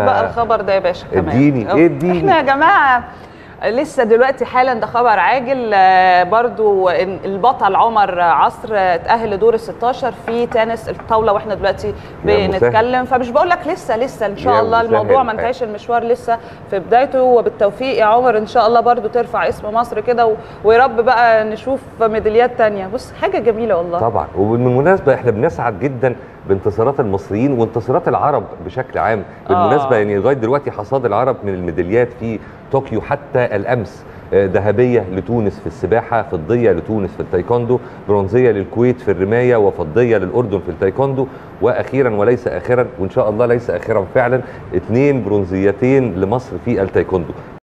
بقى الخبر ده يا باشا كمان اديني، أه، اديني. احنا يا جماعه لسه دلوقتي حالا ده خبر عاجل آه، برضو إن البطل عمر عصر آه، اتأهل لدور ال 16 في تنس الطاولة واحنا دلوقتي يا مسهل. بنتكلم فمش بقول لك لسه لسه ان يا شاء الله مسهل الموضوع ما الحال. انتهاش المشوار لسه في بدايته وبالتوفيق يا عمر ان شاء الله برضو ترفع اسم مصر كده و- ويا رب بقى نشوف ميداليات تانية بص حاجة جميلة والله طبعا وبالمناسبه احنا بنسعد جدا بانتصارات المصريين وانتصارات العرب بشكل عام بالمناسبه آه. يعني لغايه دلوقتي حصاد العرب من الميداليات في طوكيو حتى الامس آه، ذهبيه لتونس في السباحه فضيه لتونس في التايكوندو برونزيه للكويت في الرمايه وفضيه للاردن في التايكوندو واخيرا وليس اخرا وان شاء الله ليس اخرا فعلا اثنين برونزيتين لمصر في التايكوندو